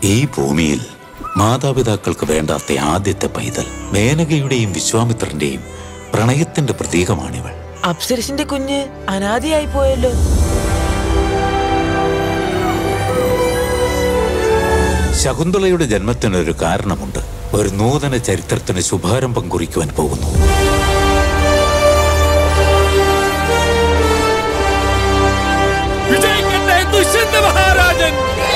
ഈ ഭൂമിയിൽ മാതാപിതാക്കൾക്ക് വേണ്ടാത്ത ആദ്യത്തെ പൈതൽ മേനകയുടെയും വിശ്വാമിത്രന്റെയും പ്രണയത്തിന്റെ പ്രതീകമാണിവൾ അപ്സരസിന്റെ കുഞ്ഞ് അനാഥയായി പോയല്ലോ ശകുന്തളയുടെ ജന്മത്തിനൊരു കാരണമുണ്ട് ഒരു നൂതന ചരിത്രത്തിന് ശുഭാരംഭം കുറിക്കുവാൻ പോകുന്നു വിജയിക്കട്ടെ ദുഷ്യന്ത മഹാരാജൻ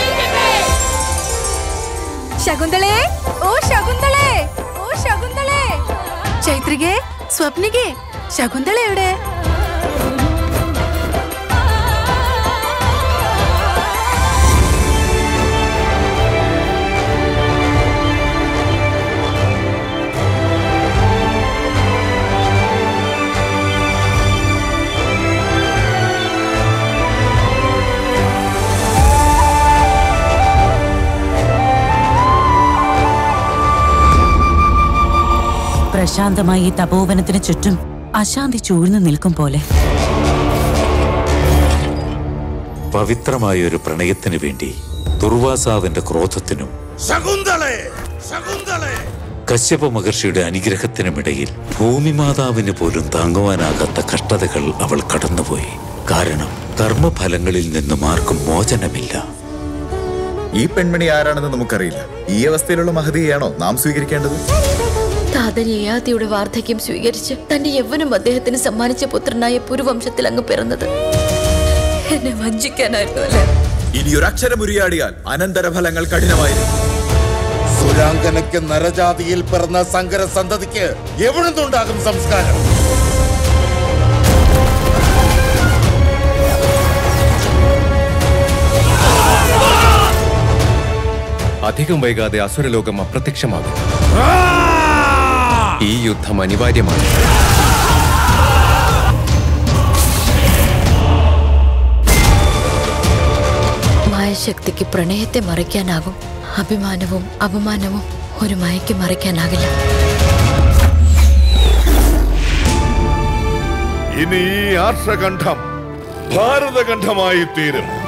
ശകുന്തളേ ഓ ശകുന്തളേ ഓ ശകുന്തളേ ചൈത്രികേ സ്വപ്നികേ ശകുന്തള എവിടെ പ്രശാന്തമായി ഈ തപോവനത്തിന് ചുറ്റും അശാന്തി ചൂഴ്ന്നു നിൽക്കും പോലെ പവിത്രമായ ഒരു പ്രണയത്തിനു വേണ്ടി ദുർവാസാവിന്റെ ക്രോധത്തിനും ശകുന്തളെ ശകുന്തളെ കശ്യപ മഹർഷിയുടെ അനുഗ്രഹത്തിനുമിടയിൽ ഭൂമിമാതാവിന് പോലും താങ്ങുവാനാകാത്ത കഷ്ടതകൾ അവൾ കടന്നുപോയി കാരണം കർമ്മഫലങ്ങളിൽ നിന്നും ആർക്കും മോചനമില്ല ഈ പെൺമണി ആരാണെന്ന് നമുക്കറിയില്ല ഈ അവസ്ഥയിലുള്ള മഹതിയെയാണോ നാം സ്വീകരിക്കേണ്ടത് താതൻ യയാതിയുടെ വാർദ്ധക്യം സ്വീകരിച്ച് തന്റെ യൗവനം അദ്ദേഹത്തിന് സമ്മാനിച്ച പുത്രനായ പുരുവംശത്തിൽ അങ്ങ് പിറന്നത് എന്നെ വഞ്ചിക്കാനായിരുന്നു അല്ലേ ഇനിയൊരു അക്ഷരം ഉരിയാടിയാൽ അനന്തരഫലങ്ങൾ കഠിനമായിരിക്കും സുരാങ്കനയ്ക്ക് നരജാതിയിൽ പിറന്ന സങ്കര സന്തതിക്ക് എവിടെ നിന്നുണ്ടാകും സംസ്കാരം അധികം വൈകാതെ അസുരലോകം അപ്രത്യക്ഷമാകും ഈ യുദ്ധം അനിവാര്യമാണ് മായശക്തിക്ക് പ്രണയത്തെ മറയ്ക്കാനാകും അഭിമാനവും അപമാനവും ഒരു മയക്ക് മറയ്ക്കാനാകില്ല ഇനി ഈ ആർഷകണ്ഠം ഭാരതകണ്ഠമായി തീരും